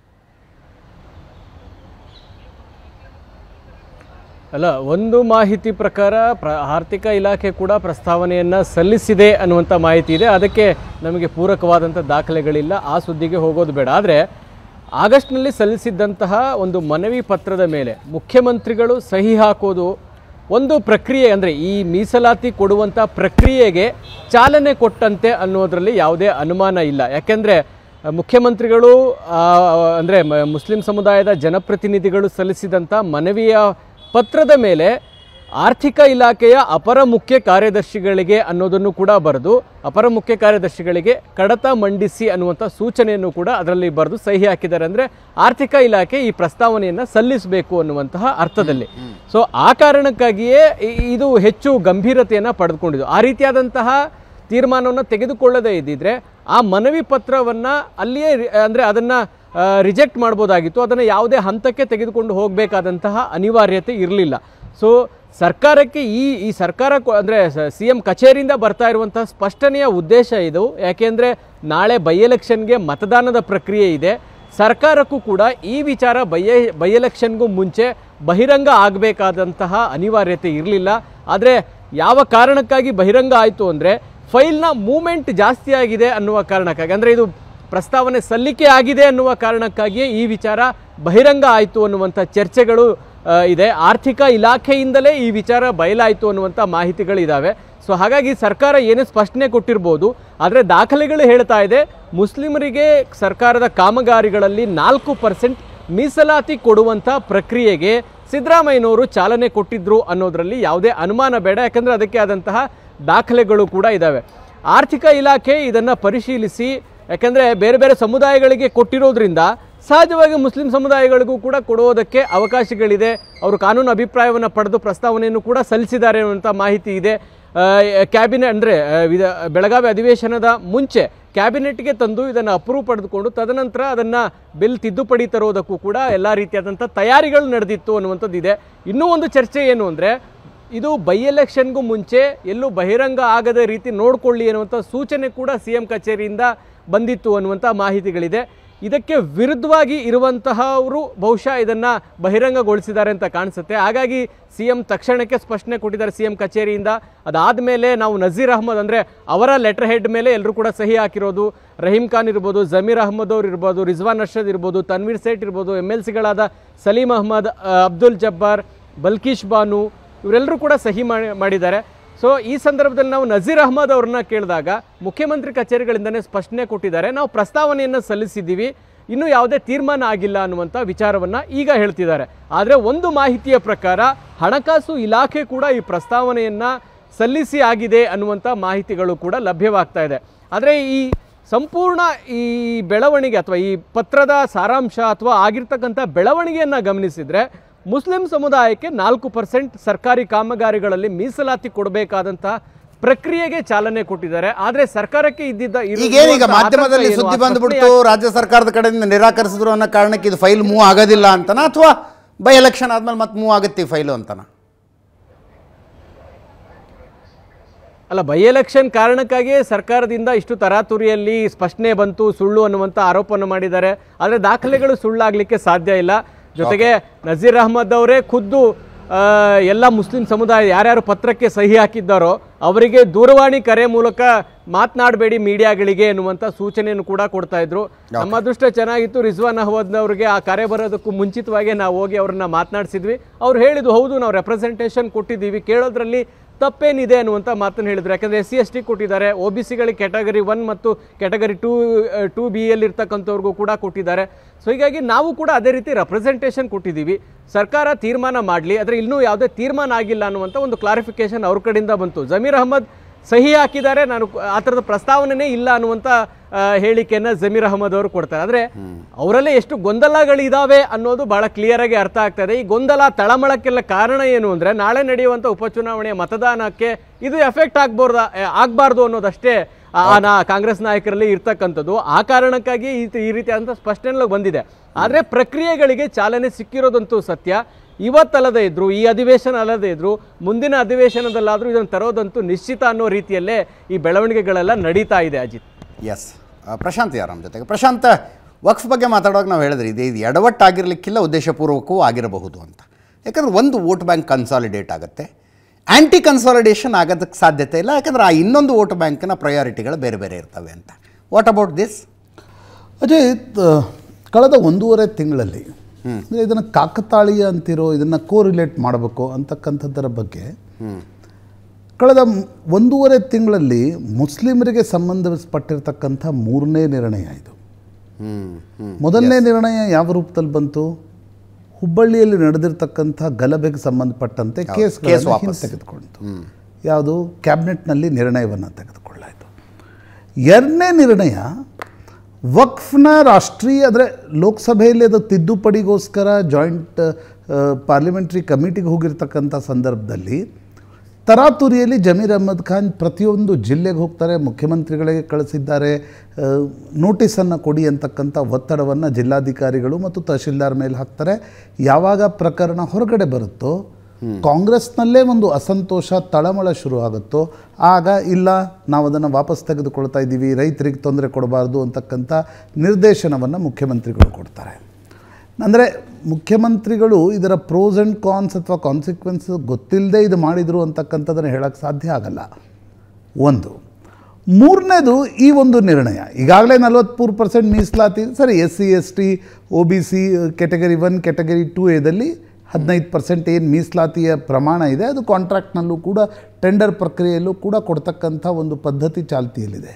ಅಲ್ಲ ಒಂದು ಮಾಹಿತಿ ಪ್ರಕಾರ ಪ್ರ ಆರ್ಥಿಕ ಇಲಾಖೆ ಕೂಡ ಪ್ರಸ್ತಾವನೆಯನ್ನು ಸಲ್ಲಿಸಿದೆ ಅನ್ನುವಂಥ ಮಾಹಿತಿ ಇದೆ ಅದಕ್ಕೆ ನಮಗೆ ಪೂರಕವಾದಂಥ ದಾಖಲೆಗಳಿಲ್ಲ ಆ ಸುದ್ದಿಗೆ ಹೋಗೋದು ಬೇಡ ಆದರೆ ಆಗಸ್ಟ್ನಲ್ಲಿ ಸಲ್ಲಿಸಿದ್ದಂತಹ ಒಂದು ಮನವಿ ಪತ್ರದ ಮೇಲೆ ಮುಖ್ಯಮಂತ್ರಿಗಳು ಸಹಿ ಹಾಕೋದು ಒಂದು ಪ್ರಕ್ರಿಯೆ ಅಂದರೆ ಈ ಮೀಸಲಾತಿ ಕೊಡುವಂಥ ಪ್ರಕ್ರಿಯೆಗೆ ಚಾಲನೆ ಕೊಟ್ಟಂತೆ ಅನ್ನೋದರಲ್ಲಿ ಯಾವುದೇ ಅನುಮಾನ ಇಲ್ಲ ಯಾಕೆಂದರೆ ಮುಖ್ಯಮಂತ್ರಿಗಳು ಅಂದರೆ ಮುಸ್ಲಿಂ ಸಮುದಾಯದ ಜನಪ್ರತಿನಿಧಿಗಳು ಸಲ್ಲಿಸಿದಂಥ ಮನವಿಯ ಪತ್ರದ ಮೇಲೆ ಆರ್ಥಿಕ ಇಲಾಖೆಯ ಅಪರ ಮುಖ್ಯ ಕಾರ್ಯದರ್ಶಿಗಳಿಗೆ ಅನ್ನೋದನ್ನು ಕೂಡ ಬರೆದು ಅಪರ ಮುಖ್ಯ ಕಾರ್ಯದರ್ಶಿಗಳಿಗೆ ಕಡತ ಮಂಡಿಸಿ ಅನ್ನುವಂಥ ಸೂಚನೆಯನ್ನು ಕೂಡ ಅದರಲ್ಲಿ ಬರೆದು ಸಹಿ ಹಾಕಿದ್ದಾರೆ ಅಂದರೆ ಆರ್ಥಿಕ ಇಲಾಖೆ ಈ ಪ್ರಸ್ತಾವನೆಯನ್ನು ಸಲ್ಲಿಸಬೇಕು ಅನ್ನುವಂತಹ ಅರ್ಥದಲ್ಲಿ ಸೊ ಆ ಕಾರಣಕ್ಕಾಗಿಯೇ ಇ- ಇದು ಹೆಚ್ಚು ಗಂಭೀರತೆಯನ್ನು ಪಡೆದುಕೊಂಡಿದ್ದು ಆ ರೀತಿಯಾದಂತಹ ತೀರ್ಮಾನವನ್ನು ತೆಗೆದುಕೊಳ್ಳದೇ ಇದ್ದಿದ್ರೆ ಆ ಮನವಿ ಪತ್ರವನ್ನು ಅಲ್ಲಿಯೇ ರಿ- ಅಂದ್ರೆ ಅದನ್ನು ರಿಜೆಕ್ಟ್ ಮಾಡ್ಬೋದಾಗಿತ್ತು ಅದನ್ನು ಯಾವುದೇ ಹಂತಕ್ಕೆ ತೆಗೆದುಕೊಂಡು ಹೋಗಬೇಕಾದಂತಹ ಅನಿವಾರ್ಯತೆ ಇರಲಿಲ್ಲ ಸೊ ಸರ್ಕಾರಕ್ಕೆ ಈ ಈ ಸರ್ಕಾರ ಕೊ- ಅಂದ್ರೆ ಸಿ ಎಂ ಕಚೇರಿಯಿಂದ ಬರ್ತಾ ಇರುವಂತಹ ಸ್ಪಷ್ಟನೆಯ ಉದ್ದೇಶ ಇದು ಯಾಕೆಂದ್ರೆ ನಾಳೆ ಬೈ ಎಲೆಕ್ಷನ್ಗೆ ಮತದಾನದ ಪ್ರಕ್ರಿಯೆ ಇದೆ ಸರ್ಕಾರಕ್ಕೂ ಕೂಡ ಈ ವಿಚಾರ ಬೈ ಬೈ ಎಲೆಕ್ಷನ್ಗೂ ಮುಂಚೆ ಬಹಿರಂಗ ಆಗಬೇಕಾದಂತಹ ಅನಿವಾರ್ಯತೆ ಇರಲಿಲ್ಲ ಆದರೆ ಯಾವ ಕಾರಣಕ್ಕಾಗಿ ಬಹಿರಂಗ ಆಯಿತು ಅಂದರೆ ಫೈಲ್ನ ಮೂಮೆಂಟ್ ಜಾಸ್ತಿ ಆಗಿದೆ ಅನ್ನುವ ಕಾರಣಕ್ಕಾಗಿ ಅಂದರೆ ಇದು ಪ್ರಸ್ತಾವನೆ ಸಲ್ಲಿಕೆ ಆಗಿದೆ ಅನ್ನುವ ಕಾರಣಕ್ಕಾಗಿಯೇ ಈ ವಿಚಾರ ಬಹಿರಂಗ ಆಯಿತು ಅನ್ನುವಂಥ ಚರ್ಚೆಗಳು ಆ, ಇದೆ ಆರ್ಥಿಕ ಇಲಾಖೆಯಿಂದಲೇ ಈ ವಿಚಾರ ಬಯಲಾಯಿತು ಅನ್ನುವಂಥ ಮಾಹಿತಿಗಳಿದ್ದಾವೆ ಸೊ ಹಾಗಾಗಿ ಸರ್ಕಾರ ಏನೇ ಸ್ಪಷ್ಟನೆ ಕೊಟ್ಟಿರ್ಬೋದು ಆದರೆ ದಾಖಲೆಗಳು ಹೇಳ್ತಾ ಇದೆ ಮುಸ್ಲಿಮರಿಗೆ ಸರ್ಕಾರದ ಕಾಮಗಾರಿಗಳಲ್ಲಿ ನಾಲ್ಕು ಪರ್ಸೆಂಟ್ ಮೀಸಲಾತಿ ಕೊಡುವಂಥ ಪ್ರಕ್ರಿಯೆಗೆ ಸಿದ್ದರಾಮಯ್ಯನವರು ಚಾಲನೆ ಕೊಟ್ಟಿದ್ರು ಅನ್ನೋದರಲ್ಲಿ ಯಾವುದೇ ಅನುಮಾನ ಬೇಡ ಯಾಕಂದರೆ ಅದಕ್ಕೆ ಆದಂತಹ ದಾಖಲೆಗಳು ಕೂಡ ಇದ್ದಾವೆ ಆರ್ಥಿಕ ಇಲಾಖೆ ಇದನ್ನು ಪರಿಶೀಲಿಸಿ ಯಾಕಂದರೆ ಬೇರೆ ಬೇರೆ ಸಮುದಾಯಗಳಿಗೆ ಕೊಟ್ಟಿರೋದ್ರಿಂದ ಸಹಜವಾಗಿ ಮುಸ್ಲಿಂ ಸಮುದಾಯಗಳಿಗೂ ಕೂಡ ಕೊಡುವುದಕ್ಕೆ ಅವಕಾಶಗಳಿದೆ ಅವರು ಕಾನೂನು ಅಭಿಪ್ರಾಯವನ್ನು ಪಡೆದು ಪ್ರಸ್ತಾವನೆಯನ್ನು ಕೂಡ ಸಲ್ಲಿಸಿದ್ದಾರೆ ಅನ್ನುವಂಥ ಮಾಹಿತಿ ಇದೆ ಕ್ಯಾಬಿನೆಟ್ ಅಂದರೆ ಬೆಳಗಾವಿ ಅಧಿವೇಶನದ ಮುಂಚೆ ಕ್ಯಾಬಿನೆಟ್ಗೆ ತಂದು ಇದನ್ನು ಅಪ್ರೂವ್ ಪಡೆದುಕೊಂಡು ತದನಂತರ ಅದನ್ನು ಬಿಲ್ ತಿದ್ದುಪಡಿ ತರುವುದಕ್ಕೂ ಕೂಡ ಎಲ್ಲ ರೀತಿಯಾದಂಥ ತಯಾರಿಗಳು ನಡೆದಿತ್ತು ಅನ್ನುವಂಥದ್ದು ಇದೆ ಇನ್ನೂ ಒಂದು ಚರ್ಚೆ ಏನು ಅಂದರೆ ಇದು ಬೈ ಎಲೆಕ್ಷನ್ಗೂ ಮುಂಚೆ ಎಲ್ಲೂ ಬಹಿರಂಗ ಆಗದ ರೀತಿ ನೋಡಿಕೊಳ್ಳಿ ಅನ್ನುವಂಥ ಸೂಚನೆ ಕೂಡ ಸಿ ಎಂ ಕಚೇರಿಯಿಂದ ಬಂದಿತ್ತು ಅನ್ನುವಂಥ ಮಾಹಿತಿಗಳಿದೆ ಇದಕ್ಕೆ ವಿರುದ್ಧವಾಗಿ ಇರುವಂತಹವರು ಬಹುಶಃ ಇದನ್ನು ಬಹಿರಂಗಗೊಳಿಸಿದ್ದಾರೆ ಅಂತ ಕಾಣಿಸುತ್ತೆ ಹಾಗಾಗಿ ಸಿ ಎಂ ತಕ್ಷಣಕ್ಕೆ ಸ್ಪಷ್ಟನೆ ಕೊಟ್ಟಿದ್ದಾರೆ ಸಿ ಎಂ ಕಚೇರಿಯಿಂದ ಅದಾದಮೇಲೆ ನಾವು ನಜೀರ್ ಅಹಮದ್ ಅಂದರೆ ಅವರ ಲೆಟರ್ ಹೆಡ್ ಮೇಲೆ ಎಲ್ಲರೂ ಕೂಡ ಸಹಿ ಹಾಕಿರೋದು ರಹೀಂ ಖಾನ್ ಇರ್ಬೋದು ಜಮೀರ್ ಅಹಮದ್ ಅವ್ರು ಇರ್ಬೋದು ರಿಜ್ವಾನ್ ಅರ್ಷದ್ ಇರ್ಬೋದು ತನ್ವೀರ್ ಸೇಠ್ ಇರ್ಬೋದು ಎಮ್ ಎಲ್ ಸಿಗಳಾದ ಸಲೀಂ ಅಹಮದ್ ಆ, ಅಬ್ದುಲ್ ಜಬ್ಬಾರ್ ಬಲ್ಕೀಶ್ ಬಾನು ಇವರೆಲ್ಲರೂ ಕೂಡ ಸಹಿ ಮಾಡಿ ಮಾಡಿದ್ದಾರೆ ಸೊ ಈ ಸಂದರ್ಭದಲ್ಲಿ ನಾವು ನಜೀರ್ ಅಹಮದ್ ಅವ್ರನ್ನ ಕೇಳಿದಾಗ ಮುಖ್ಯಮಂತ್ರಿ ಕಚೇರಿಗಳಿಂದನೇ ಸ್ಪಷ್ಟನೆ ಕೊಟ್ಟಿದ್ದಾರೆ ನಾವು ಪ್ರಸ್ತಾವನೆಯನ್ನು ಸಲ್ಲಿಸಿದ್ದೀವಿ ಇನ್ನೂ ಯಾವುದೇ ತೀರ್ಮಾನ ಆಗಿಲ್ಲ ಅನ್ನುವಂಥ ವಿಚಾರವನ್ನು ಈಗ ಹೇಳ್ತಿದ್ದಾರೆ ಆದರೆ ಒಂದು ಮಾಹಿತಿಯ ಪ್ರಕಾರ ಹಣಕಾಸು ಇಲಾಖೆ ಕೂಡ ಈ ಪ್ರಸ್ತಾವನೆಯನ್ನು ಸಲ್ಲಿಸಿ ಆಗಿದೆ ಅನ್ನುವಂಥ ಮಾಹಿತಿಗಳು ಕೂಡ ಲಭ್ಯವಾಗ್ತಾ ಇದೆ ಆದರೆ ಈ ಸಂಪೂರ್ಣ ಈ ಬೆಳವಣಿಗೆ ಅಥವಾ ಈ ಪತ್ರದ ಸಾರಾಂಶ ಅಥವಾ ಆಗಿರ್ತಕ್ಕಂಥ ಬೆಳವಣಿಗೆಯನ್ನು ಗಮನಿಸಿದರೆ ಮುಸ್ಲಿಂ ಸಮುದಾಯಕ್ಕೆ ನಾಲ್ಕು ಪರ್ಸೆಂಟ್ ಸರ್ಕಾರಿ ಕಾಮಗಾರಿಗಳಲ್ಲಿ ಮೀಸಲಾತಿ ಕೊಡಬೇಕಾದಂತಹ ಪ್ರಕ್ರಿಯೆಗೆ ಚಾಲನೆ ಕೊಟ್ಟಿದ್ದಾರೆ ಆದರೆ ಸರ್ಕಾರಕ್ಕೆ ಇದ್ದಿದ್ದ ಇರು- ಈಗೇನೀಗ ಇರುವಂತಹ ಮಾಧ್ಯಮದಲ್ಲಿ ಆತಂಕ ಏನು? ಸುದ್ದಿ ಆ ಬಂದ್ಬಿಡ್ತು ರಾಜ್ಯ ಸರ್ಕಾರದ ಕಡೆಯಿಂದ ನಿರಾಕರಿಸಿದ್ರು ಅನ್ನೋ ಕಾರಣಕ್ಕೆ ಇದು ಫೈಲ್ ಮೂವ್ ಆಗೋದಿಲ್ಲ ಅಂತನಾ ಅಥವಾ ಬೈ ಎಲೆಕ್ಷನ್ ಆದ್ಮೇಲೆ ಮತ್ತೆ ಮೂವ್ ಆಗುತ್ತೆ ಈ ಫೈಲು ಅಂತನಾ ಅಲ್ಲ ಬೈ ಎಲೆಕ್ಷನ್ ಕಾರಣಕ್ಕಾಗಿಯೇ ಸರ್ಕಾರದಿಂದ ಇಷ್ಟು ತರಾತುರಿಯಲ್ಲಿ ಸ್ಪಷ್ಟನೆ ಬಂತು ಸುಳ್ಳು ಅನ್ನುವಂಥ ಆರೋಪವನ್ನು ಮಾಡಿದ್ದಾರೆ ಆದರೆ ದಾಖಲೆಗಳು ಸುಳ್ಳಾಗಲಿಕ್ಕೆ ಸಾಧ್ಯ ಇಲ್ಲ ಜೊತೆಗೆ ನಜೀರ್ ಅಹಮದ್ ಅವರೇ ಖುದ್ದು ಆ, ಎಲ್ಲ ಮುಸ್ಲಿಂ ಸಮುದಾಯ ಯಾರ್ಯಾರು ಪತ್ರಕ್ಕೆ ಸಹಿ ಹಾಕಿದ್ದಾರೋ ಅವರಿಗೆ ದೂರವಾಣಿ ಕರೆ ಮೂಲಕ ಮಾತನಾಡಬೇಡಿ ಮೀಡಿಯಾಗಳಿಗೆ ಎನ್ನುವಂಥ ಸೂಚನೆಯನ್ನು ಕೂಡ ಕೊಡ್ತಾ ಇದ್ರು ನಮ್ಮ ಅದೃಷ್ಟ ಚೆನ್ನಾಗಿತ್ತು ರಿಜ್ವಾನ್ ಅಹಮದ್ ಅವರಿಗೆ ಆ ಕರೆ ಬರೋದಕ್ಕೂ ಮುಂಚಿತವಾಗಿ ನಾವು ಹೋಗಿ ಅವ್ರನ್ನ ಮಾತನಾಡಿಸಿದ್ವಿ ಅವ್ರು ಹೇಳಿದ್ದು ಹೌದು ನಾವು ರೆಪ್ರೆಸೆಂಟೇಷನ್ ಕೊಟ್ಟಿದ್ದೀವಿ ಕೇಳೋದ್ರಲ್ಲಿ ತಪ್ಪೇನಿದೆ ಅನ್ನುವಂಥ ಮಾತನ್ನು ಹೇಳಿದ್ರು ಯಾಕಂದರೆ ಎಸ್ ಸಿ ಎಸ್ ಟಿ ಕೊಟ್ಟಿದ್ದಾರೆ ಒ ಬಿ ಸಿಗಳಿಗೆ ಕ್ಯಾಟಗರಿ ಒನ್ ಮತ್ತು category two two B L ಇರ್ತಕ್ಕಂಥವ್ರಿಗೂ ಕೂಡ ಕೊಟ್ಟಿದ್ದಾರೆ ಸೊ ಹೀಗಾಗಿ ನಾವು ಕೂಡ ಅದೇ ರೀತಿ ರೆಪ್ರೆಸೆಂಟೇಷನ್ ಕೊಟ್ಟಿದ್ದೀವಿ ಸರ್ಕಾರ ತೀರ್ಮಾನ ಮಾಡಲಿ ಆದರೆ ಇನ್ನೂ ಯಾವುದೇ ತೀರ್ಮಾನ ಆಗಿಲ್ಲ ಅನ್ನುವಂಥ ಒಂದು ಕ್ಲಾರಿಫಿಕೇಶನ್ ಅವ್ರ ಕಡೆಯಿಂದ ಬಂತು ಜಮೀರ್ ಅಹಮದ್ ಸಹಿ ಹಾಕಿದ್ದಾರೆ ನಾನು ಆ ಥರದ ಪ್ರಸ್ತಾವನೆನೇ ಇಲ್ಲ ಅನ್ನುವಂಥ ಆ, ಹೇಳಿಕೆಯನ್ನು ಜಮೀರ್ ಅಹಮದ್ ಅವರು ಕೊಡ್ತಾರೆ ಆದರೆ ಅವರಲ್ಲೇ ಎಷ್ಟು ಗೊಂದಲಗಳಿದಾವೆ ಅನ್ನೋದು ಬಹಳ ಕ್ಲಿಯರ್ ಆಗಿ ಅರ್ಥ ಆಗ್ತಾ ಇದೆ ಈ ಗೊಂದಲ ತಳಮಳಕ್ಕೆಲ್ಲ ಕಾರಣ ಏನು ಅಂದರೆ ನಾಳೆ ನಡೆಯುವಂಥ ಉಪಚುನಾವಣೆಯ ಮತದಾನಕ್ಕೆ ಇದು ಎಫೆಕ್ಟ್ ಆಗ್ಬೋರ್ದ ಆಗಬಾರ್ದು ಅನ್ನೋದಷ್ಟೇ ಆ ಆ ನಾ ಕಾಂಗ್ರೆಸ್ ನಾಯಕರಲ್ಲಿ ಇರ್ತಕ್ಕಂಥದ್ದು ಆ ಕಾರಣಕ್ಕಾಗಿ ಈ ಈ ರೀತಿಯಾದಂಥ ಸ್ಪಷ್ಟನೆ ಬಂದಿದೆ ಆದರೆ ಪ್ರಕ್ರಿಯೆಗಳಿಗೆ ಚಾಲನೆ ಸಿಕ್ಕಿರೋದಂತೂ ಸತ್ಯ ಇವತ್ತಲ್ಲದೆ ಇದ್ರು ಈ ಅಧಿವೇಶನ ಅಲ್ಲದೆ ಇದ್ರು ಮುಂದಿನ ಅಧಿವೇಶನದಲ್ಲಾದರೂ ಇದನ್ನು ತರೋದಂತೂ ನಿಶ್ಚಿತ ಅನ್ನೋ ರೀತಿಯಲ್ಲೇ ಈ ಬೆಳವಣಿಗೆಗಳೆಲ್ಲ ನಡೀತಾ ಇದೆ ಅಜಿತ್ ಎಸ್ ಪ್ರಶಾಂತ್ ಯಾರು ನಮ್ಮ ಜೊತೆಗೆ ಪ್ರಶಾಂತ್ ವಕ್ಫ್ ಬಗ್ಗೆ ಮಾತಾಡುವಾಗ ನಾವು ಹೇಳಿದ್ರಿ ಇದು ಇದು ಎಡವಟ್ಟಾಗಿರ್ಲಿಕ್ಕಿಲ್ಲ ಉದ್ದೇಶಪೂರ್ವಕವೂ ಆಗಿರಬಹುದು ಅಂತ ಯಾಕಂದ್ರೆ ಒಂದು ವೋಟ್ ಬ್ಯಾಂಕ್ ಕನ್ಸಾಲಿಡೇಟ್ ಆಗುತ್ತೆ ಆ್ಯಂಟಿ ಕನ್ಸಾಲಿಡೇಷನ್ ಆಗೋದಕ್ಕೆ ಸಾಧ್ಯತೆ ಇಲ್ಲ ಯಾಕಂದ್ರೆ ಆ ಇನ್ನೊಂದು ವೋಟ್ ಬ್ಯಾಂಕಿನ ಪ್ರಯಾರಿಟಿಗಳು ಬೇರೆ ಬೇರೆ ಇರ್ತವೆ ಅಂತ ವಾಟ್ ಅಬೌಟ್ ದಿಸ್ ಅಜಯ್ ತ- ಕಳೆದ ಒಂದೂವರೆ ತಿಂಗಳಲ್ಲಿ ಅಂದರೆ ಇದನ್ನು ಕಾಕತಾಳೀಯ ಅಂತಿರೋ ಇದನ್ನು ಕೋರಿಲೇಟ್ ಮಾಡಬೇಕು ಅಂತಕ್ಕಂಥದ್ದರ ಬಗ್ಗೆ ಕಳೆದ ಮ್- ಒಂದೂವರೆ ತಿಂಗಳಲ್ಲಿ ಮುಸ್ಲಿಮರಿಗೆ ಸಂಬಂಧಪಟ್ಟಿರ್ತಕ್ಕಂಥ ಮೂರನೇ ನಿರ್ಣಯ ಇದು ಮೊದಲನೇ ನಿರ್ಣಯ ಯಾವ ರೂಪದಲ್ಲಿ ಬಂತು ಹುಬ್ಬಳ್ಳಿಯಲ್ಲಿ ನಡೆದಿರ್ತಕ್ಕಂಥ ಗಲಭೆಗೆ ಸಂಬಂಧಪಟ್ಟಂತೆ ಹೌದು, ಕೇಸ್ ಕೇಸ್ ವಾಪಸ್. ತೆಗೆದುಕೊಂಡಿತು ಯಾವುದು ಕ್ಯಾಬಿನೆಟ್ನಲ್ಲಿ ನಿರ್ಣಯವನ್ನು ತೆಗೆದುಕೊಳ್ಳಾಯಿತು ಎರಡನೇ ನಿರ್ಣಯ ವಕ್ಫ್ನ ರಾಷ್ಟ್ರೀಯ ಅಂದರೆ ಲೋಕಸಭೆಯಲ್ಲಿ ಅದು ತಿದ್ದುಪಡಿಗೋಸ್ಕರ ಜಾಯಿಂಟ್ ಪಾರ್ಲಿಮೆಂಟ್ರಿ ಕಮಿಟಿಗೆ ಹೋಗಿರ್ತಕ್ಕಂಥ ಸಂದರ್ಭದಲ್ಲಿ ತರಾತುರಿಯಲ್ಲಿ ಜಮೀರ್ ಅಹಮದ್ ಖಾನ್ ಪ್ರತಿಯೊಂದು ಜಿಲ್ಲೆಗೆ ಹೋಗ್ತಾರೆ ಮುಖ್ಯಮಂತ್ರಿಗಳಿಗೆ ಕಳಿಸಿದ್ದಾರೆ ನೋಟಿಸನ್ನು ಕೊಡಿ ಅಂತಕ್ಕಂಥ ಒತ್ತಡವನ್ನು ಜಿಲ್ಲಾಧಿಕಾರಿಗಳು ಮತ್ತು ತಹಶೀಲ್ದಾರ್ ಮೇಲೆ ಹಾಕ್ತಾರೆ ಯಾವಾಗ ಪ್ರಕರಣ ಹೊರಗಡೆ ಬರುತ್ತೋ ಕಾಂಗ್ರೆಸ್ನಲ್ಲೇ ಒಂದು ಅಸಂತೋಷ ತಳಮಳ ಶುರು ಆಗುತ್ತೋ ಆಗ ಇಲ್ಲ ನಾವು ಅದನ್ನು ವಾಪಸ್ ತೆಗೆದುಕೊಳ್ತಾ ಇದ್ದೀವಿ ರೈತರಿಗೆ ತೊಂದರೆ ಕೊಡಬಾರ್ದು ಅಂತಕ್ಕಂಥ ನಿರ್ದೇಶನವನ್ನು ಮುಖ್ಯಮಂತ್ರಿಗಳು ಕೊಡ್ತಾರೆ ಅಂದರೆ ಮುಖ್ಯಮಂತ್ರಿಗಳು ಇದರ ಪ್ರೋಸ್ ಆ್ಯಂಡ್ ಕಾನ್ಸ್ ಅಥವಾ ಕಾನ್ಸಿಕ್ವೆನ್ಸ್ ಗೊತ್ತಿಲ್ಲದೆ ಇದು ಮಾಡಿದರು ಅಂತಕ್ಕಂಥದ್ದನ್ನು ಹೇಳೋಕ್ಕೆ ಸಾಧ್ಯ ಆಗಲ್ಲ ಒಂದು ಮೂರನೇದು ಈ ಒಂದು ನಿರ್ಣಯ ಈಗಾಗಲೇ ನಲವತ್ತ್ಮೂರು ಪರ್ಸೆಂಟ್ ಮೀಸಲಾತಿ ಸರಿ S C S T O B C category one category two ಎದಲ್ಲಿ ಹದಿನೈದು ಪರ್ಸೆಂಟ್ ಏನು ಮೀಸಲಾತಿಯ ಪ್ರಮಾಣ ಇದೆ ಅದು ಕಾಂಟ್ರಾಕ್ಟ್ನಲ್ಲೂ ಕೂಡ ಟೆಂಡರ್ ಪ್ರಕ್ರಿಯೆಯಲ್ಲೂ ಕೂಡ ಕೊಡ್ತಕ್ಕಂಥ ಒಂದು ಪದ್ಧತಿ ಚಾಲ್ತಿಯಲ್ಲಿದೆ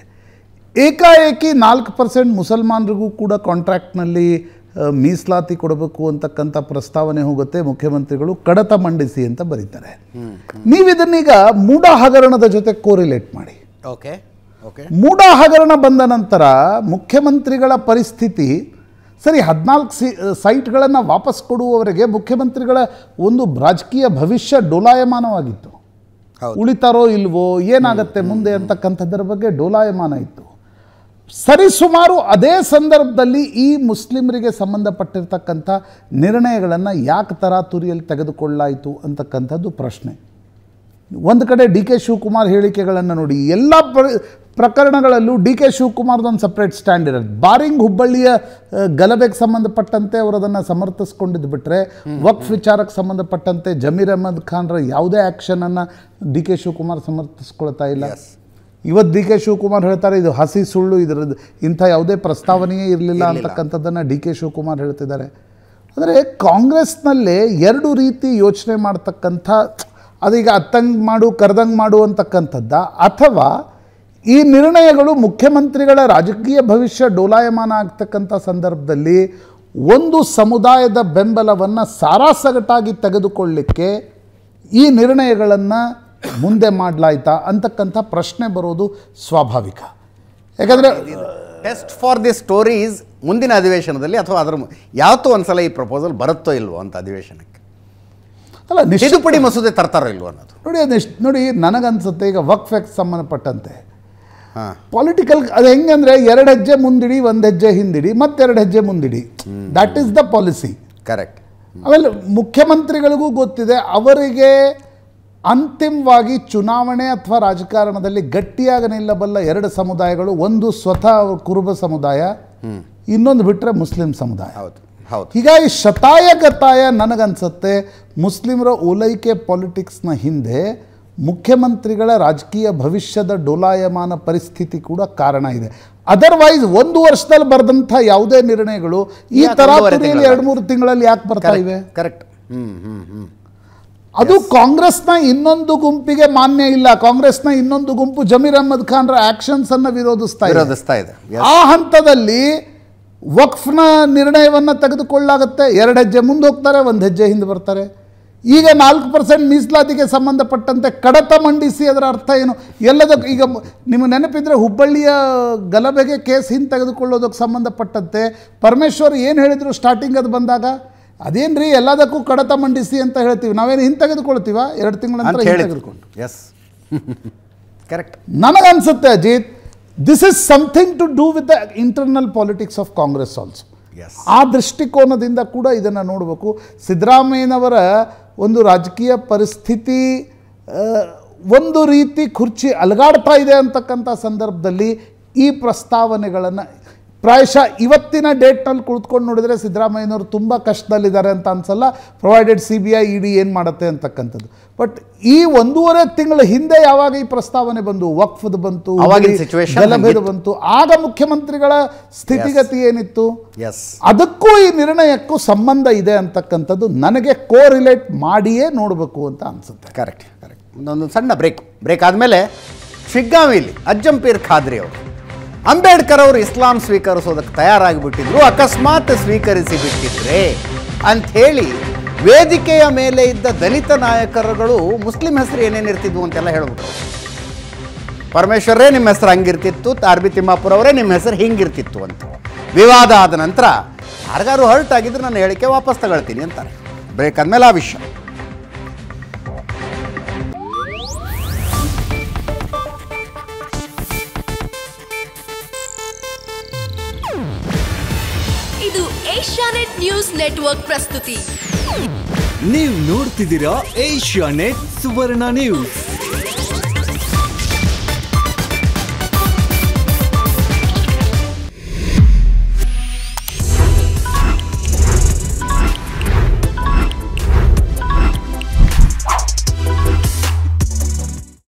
ಏಕಾಏಕಿ ನಾಲ್ಕು ಪರ್ಸೆಂಟ್ ಮುಸಲ್ಮಾನರಿಗೂ ಕೂಡ ಕಾಂಟ್ರಾಕ್ಟ್ನಲ್ಲಿ ಆ, ಮೀಸಲಾತಿ ಕೊಡಬೇಕು ಅಂತಕ್ಕಂಥ ಪ್ರಸ್ತಾವನೆ ಹೋಗುತ್ತೆ ಮುಖ್ಯಮಂತ್ರಿಗಳು ಕಡತ ಮಂಡಿಸಿ ಅಂತ ಬರೀತಾರೆ ನೀವು ಇದನ್ನೀಗ ಮೂಡ ಹಗರಣದ ಜೊತೆ ಕೋರಿಲೇಟ್ ಮಾಡಿ ಓಕೆ ಓಕೆ ಮೂಡ ಹಗರಣ ಬಂದ ನಂತರ ಮುಖ್ಯಮಂತ್ರಿಗಳ ಪರಿಸ್ಥಿತಿ ಸರಿ ಹದಿನಾಲ್ಕು ಸಿ ಸೈಟ್ಗಳನ್ನು ವಾಪಸ್ ಕೊಡುವವರೆಗೆ ಮುಖ್ಯಮಂತ್ರಿಗಳ ಒಂದು ರಾಜಕೀಯ ಭವಿಷ್ಯ ಡೋಲಾಯಮಾನವಾಗಿತ್ತು ಉಳಿತಾರೋ ಇಲ್ವೋ ಏನಾಗತ್ತೆ ಮುಂದೆ ಅಂತಕ್ಕಂಥದ್ದರ ಬಗ್ಗೆ ಡೋಲಾಯಮಾನ ಇತ್ತು ಸರಿಸುಮಾರು ಅದೇ ಸಂದರ್ಭದಲ್ಲಿ ಈ ಮುಸ್ಲಿಮರಿಗೆ ಸಂಬಂಧಪಟ್ಟಿರ್ತಕ್ಕಂಥ ನಿರ್ಣಯಗಳನ್ನು ಯಾಕೆ ತರಾತುರಿಯಲ್ಲಿ ತೆಗೆದುಕೊಳ್ಳಾಯಿತು ಅಂತಕ್ಕಂಥದ್ದು ಪ್ರಶ್ನೆ ಒಂದು ಕಡೆ ಡಿ ಕೆ ಶಿವಕುಮಾರ್ ಹೇಳಿಕೆಗಳನ್ನು ನೋಡಿ ಎಲ್ಲ ಪ್ರ ಪ್ರಕರಣಗಳಲ್ಲೂ ಡಿ ಕೆ ಶಿವಕುಮಾರ್ದೊಂದು ಸಪ್ರೇಟ್ ಸ್ಟ್ಯಾಂಡ್ ಇರೋದು ಬಾರಿಂಗ್ ಹುಬ್ಬಳ್ಳಿಯ ಆ, ಗಲಭೆಗೆ ಸಂಬಂಧಪಟ್ಟಂತೆ ಅವರು ಅದನ್ನು ಸಮರ್ಥಿಸ್ಕೊಂಡಿದ್ದು ಬಿಟ್ಟರೆ ವಕ್ಫ್ ವಿಚಾರಕ್ಕೆ ಸಂಬಂಧಪಟ್ಟಂತೆ ಜಮೀರ್ ಅಹಮದ್ ಖಾನ್ರ ಯಾವುದೇ ಆ್ಯಕ್ಷನನ್ನು ಡಿ ಕೆ ಶಿವಕುಮಾರ್ ಸಮರ್ಥಿಸ್ಕೊಳ್ತಾ ಇಲ್ಲ ಇವತ್ತು ಡಿ ಕೆ ಶಿವಕುಮಾರ್ ಹೇಳ್ತಾರೆ ಇದು ಹಸಿ ಸುಳ್ಳು ಇದರದ್ದು ಇಂಥ ಯಾವುದೇ ಪ್ರಸ್ತಾವನೆಯೇ ಇರಲಿಲ್ಲ ಅಂತಕ್ಕಂಥದ್ದನ್ನು ಡಿ ಕೆ ಶಿವಕುಮಾರ್ ಹೇಳ್ತಿದ್ದಾರೆ ಅಂದರೆ ಕಾಂಗ್ರೆಸ್ನಲ್ಲೇ ಎರಡು ರೀತಿ ಯೋಚನೆ ಮಾಡ್ತಕ್ಕಂಥ ಅದೀಗ ಅತ್ತಂಗೆ ಮಾಡು ಕರ್ದಂಗೆ ಮಾಡು ಅಂತಕ್ಕಂಥದ್ದ ಅಥವಾ ಈ ನಿರ್ಣಯಗಳು ಮುಖ್ಯಮಂತ್ರಿಗಳ ರಾಜಕೀಯ ಭವಿಷ್ಯ ಡೋಲಾಯಮಾನ ಆಗ್ತಕ್ಕಂಥ ಸಂದರ್ಭದಲ್ಲಿ ಒಂದು ಸಮುದಾಯದ ಬೆಂಬಲವನ್ನು ಸಾರಾಸಗಟಾಗಿ ತೆಗೆದುಕೊಳ್ಳಿಕ್ಕೆ ಈ ನಿರ್ಣಯಗಳನ್ನು ಮುಂದೆ ಮಾಡಲಾಯ್ತಾ ಅಂತಕ್ಕಂಥ ಪ್ರಶ್ನೆ ಬರೋದು ಸ್ವಾಭಾವಿಕ ಯಾಕಂದರೆ ಟೆಸ್ಟ್ ಫಾರ್ ದಿ ಸ್ಟೋರೀಸ್ ಮುಂದಿನ ಅಧಿವೇಶನದಲ್ಲಿ ಅಥವಾ ಅದರ ಮು- ಯಾವತ್ತೂ ಒಂದ್ಸಲ ಈ ಪ್ರಪೋಸಲ್ ಬರುತ್ತೋ ಇಲ್ವೋ ಅಂತ ಅಧಿವೇಶನಕ್ಕೆ ಅಲ್ಲ ನಿಶ್ಚಿತ ತಿದ್ದುಪಡಿ ಮಸೂದೆ ತರ್ತಾರೋ ಇಲ್ವೋ ಅನ್ನೋದು ನೋಡಿ ಅದೆಷ್ಟು ನೋಡಿ ನನಗನ್ಸುತ್ತೆ ಈಗ ವಕ್ಫ್ ಆಕ್ಟ್ ಸಂಬಂಧಪಟ್ಟಂತೆ ಹಾಂ ಪೊಲಿಟಿಕಲ್ ಅದು ಹೆಂಗಂದ್ರೆ ಎರಡು ಹೆಜ್ಜೆ ಮುಂದಿಡಿ ಒಂದು ಹೆಜ್ಜೆ ಹಿಂದಿಡಿ ಮತ್ತೆರಡು ಹೆಜ್ಜೆ ಮುಂದಿಡಿ that is the policy correct ಆಮೇಲೆ ಮುಖ್ಯಮಂತ್ರಿಗಳಿಗೂ ಗೊತ್ತಿದೆ ಅವರಿಗೆ ಅಂತಿಮವಾಗಿ ಚುನಾವಣೆ ಅಥವಾ ರಾಜಕಾರಣದಲ್ಲಿ ಗಟ್ಟಿಯಾಗಿ ನಿಲ್ಲಬಲ್ಲ ಎರಡು ಸಮುದಾಯಗಳು ಒಂದು ಸ್ವತಃ ಕುರುಬ ಸಮುದಾಯ ಇನ್ನೊಂದು ಬಿಟ್ಟರೆ ಮುಸ್ಲಿಂ ಸಮುದಾಯ ಹೌದು ಹೌದು ಹೀಗಾಗಿ ಶತಾಯ ಗತಾಯ ನನಗನ್ಸುತ್ತೆ ಮುಸ್ಲಿಮರ ಓಲೈಕೆ ಪಾಲಿಟಿಕ್ಸ್ನ ಹಿಂದೆ ಮುಖ್ಯಮಂತ್ರಿಗಳ ರಾಜಕೀಯ ಭವಿಷ್ಯದ ಡೋಲಾಯಮಾನ ಪರಿಸ್ಥಿತಿ ಕೂಡ ಕಾರಣ ಇದೆ ಅದರ್ವೈಸ್ ಒಂದು ವರ್ಷದಲ್ಲಿ ಬರೆದಂಥ ಯಾವುದೇ ನಿರ್ಣಯಗಳು ಈ ಯಾಕೆ ತರ ಒಂದೂವರೆ ತಿಂಗಳಲ್ಲಿ? ಎರಡು ಮೂರು ತಿಂಗಳಲ್ಲಿ ಯಾಕೆ ಬರ್ತಾ ಇವೆ ಕರೆಕ್ಟ್ ಹ್ಮ್ ಹ್ಮ್ ಹ್ಮ್ ಅದು ಕಾಂಗ್ರೆಸ್ನ ಇನ್ನೊಂದು ಗುಂಪಿಗೆ ಮಾನ್ಯ ಇಲ್ಲ ಕಾಂಗ್ರೆಸ್ನ ಇನ್ನೊಂದು ಗುಂಪು ಜಮೀರ್ ಅಹಮದ್ ಖಾನ್ರ ಆಕ್ಷನ್ಸ್ ಅನ್ನ ವಿರೋಧಿಸ್ತಾ ಇದೆ ವಿರೋಧಿಸ್ತಾ ಇದೆ Yes. ಆ ಹಂತದಲ್ಲಿ ವಕ್ಫ್ನ ನಿರ್ಣಯವನ್ನು ತೆಗೆದುಕೊಳ್ಳಾಗುತ್ತೆ ಎರಡು ಹೆಜ್ಜೆ ಮುಂದೆ ಹೋಗ್ತಾರೆ ಒಂದು ಹೆಜ್ಜೆ ಹಿಂದೆ ಬರ್ತಾರೆ ಈಗ ನಾಲ್ಕು ಪರ್ಸೆಂಟ್ ಮೀಸಲಾತಿಗೆ ಸಂಬಂಧಪಟ್ಟಂತೆ ಕಡತ ಮಂಡಿಸಿ ಅದರ ಅರ್ಥ ಏನು ಎಲ್ಲದಕ್ಕೂ ಈಗ ಮ- ನಿಮಗೆ ನೆನಪಿದ್ರೆ ಹುಬ್ಬಳ್ಳಿಯ ಗಲಭೆಗೆ ಕೇಸ್ ಹಿಂದೆ ತೆಗೆದುಕೊಳ್ಳೋದಕ್ಕೆ ಸಂಬಂಧಪಟ್ಟಂತೆ ಪರಮೇಶ್ವರ್ ಏನು ಹೇಳಿದರು ಸ್ಟಾರ್ಟಿಂಗ್ ಅದು ಬಂದಾಗ ಅದೇನ್ರಿ ಎಲ್ಲದಕ್ಕೂ ಕಡತ ಮಂಡಿಸಿ ಅಂತ ಹೇಳ್ತೀವಿ ನಾವೇನು ಹಿಂದೆ ತೆಗೆದುಕೊಳ್ತೀವ ಎರಡು ತಿಂಗಳ ಅಂತ ನಂತರ ಹಿಂದೆ ಹೇಳಿದ್ರು ತೆಗೆದುಕೊಂಡು ಎಸ್ ಕರೆಕ್ಟ್ ನನಗನ್ಸುತ್ತೆ Ajit this is something to do with the internal politics of Congress also ಆ ದೃಷ್ಟಿಕೋನದಿಂದ ಕೂಡ ಇದನ್ನು ನೋಡಬೇಕು ಸಿದ್ದರಾಮಯ್ಯನವರ ಒಂದು ರಾಜಕೀಯ ಪರಿಸ್ಥಿತಿ ಆ, ಒಂದು ರೀತಿ ಕುರ್ಚಿ ಅಲಗಾಡ್ತಾ ಇದೆ ಅಂತಕ್ಕಂಥ ಸಂದರ್ಭದಲ್ಲಿ ಈ ಪ್ರಸ್ತಾವನೆಗಳನ್ನು ಪ್ರಾಯಶಃ ಇವತ್ತಿನ ಡೇಟ್ನಲ್ಲಿ ಕುಳಿತುಕೊಂಡು ನೋಡಿದರೆ ಸಿದ್ದರಾಮಯ್ಯನವರು ತುಂಬ ಕಷ್ಟದಲ್ಲಿದ್ದಾರೆ ಅಂತ ಅನ್ಸಲ್ಲ provided C B I E D ಏನು ಮಾಡುತ್ತೆ ಅಂತಕ್ಕಂಥದ್ದು ಬಟ್ ಈ ಒಂದೂವರೆ ತಿಂಗಳ ಹಿಂದೆ ಯಾವಾಗ ಈ ಪ್ರಸ್ತಾವನೆ ಬಂದು ವಕ್ಫದ್ ಬಂತು ಅವಾಗಿನ ಹುಲಿ situation ಗಲಭೆದು ಹಂಗಿತ್ತು. ಬಂತು ಆಗ ಮುಖ್ಯಮಂತ್ರಿಗಳ ಸ್ಥಿತಿಗತಿ ಏನಿತ್ತು ಎಸ್ ಅದಕ್ಕೂ ಈ ನಿರ್ಣಯಕ್ಕೂ ಸಂಬಂಧ ಇದೆ ಅಂತಕ್ಕಂಥದ್ದು ನನಗೆ ಕೋರಿಲೇಟ್ ಮಾಡಿಯೇ ನೋಡಬೇಕು ಅಂತ ಅನ್ಸುತ್ತೆ ಕರೆಕ್ಟ್ ಕರೆಕ್ಟ್ ಒಂದೊಂದು ಸಣ್ಣ ಬ್ರೇಕ್ ಬ್ರೇಕ್ ಆದಮೇಲೆ ಶಿಗ್ಗಾವಿಲಿ ಅಜ್ಜಂಪೀರ್ ಖಾದ್ರಿ ಅವರು ಅಂಬೇಡ್ಕರ್ ಅವರು ಇಸ್ಲಾಂ ಸ್ವೀಕರಿಸೋದಕ್ಕೆ ತಯಾರಾಗಿಬಿಟ್ಟಿದ್ರು ಅಕಸ್ಮಾತ್ ಸ್ವೀಕರಿಸಿ ಬಿಟ್ಟಿದ್ರೆ ಅಂಥೇಳಿ ವೇದಿಕೆಯ ಮೇಲೆ ಇದ್ದ ದಲಿತ ನಾಯಕರುಗಳು ಮುಸ್ಲಿಂ ಹೆಸರು ಏನೇನಿರ್ತಿದ್ವು ಅಂತೆಲ್ಲ ಹೇಳ್ಬಿಟ್ರು ಪರಮೇಶ್ವರೇ ನಿಮ್ಮ ಹೆಸರು ಹಂಗಿರ್ತಿತ್ತು ಆರ್ ಬಿ ತಿಮ್ಮಾಪುರ ಅವರೇ ನಿಮ್ಮ ಹೆಸರು ಹಿಂಗಿರ್ತಿತ್ತು ಅಂತ ವಿವಾದ ಆದ ನಂತರ ಯಾರಿಗಾರು ಹರ್ಟ್ ಆಗಿದ್ರೆ ನಾನು ಹೇಳಿಕೆ ವಾಪಸ್ ತಗೊಳ್ತೀನಿ ಅಂತಾರೆ ಬ್ರೇಕ್ ಆದಮೇಲೆ ಆ ವಿಷಯ ಇದು ಏಷ್ಯಾನೆಟ್ ನ್ಯೂಸ್ ನೆಟ್ವರ್ಕ್ ಪ್ರಸ್ತುತಿ ನೀವು ನೋಡ್ತಿದ್ದೀರಾ ಏಷ್ಯಾ ನೆಟ್ ಸುವರ್ಣ ನ್ಯೂಸ್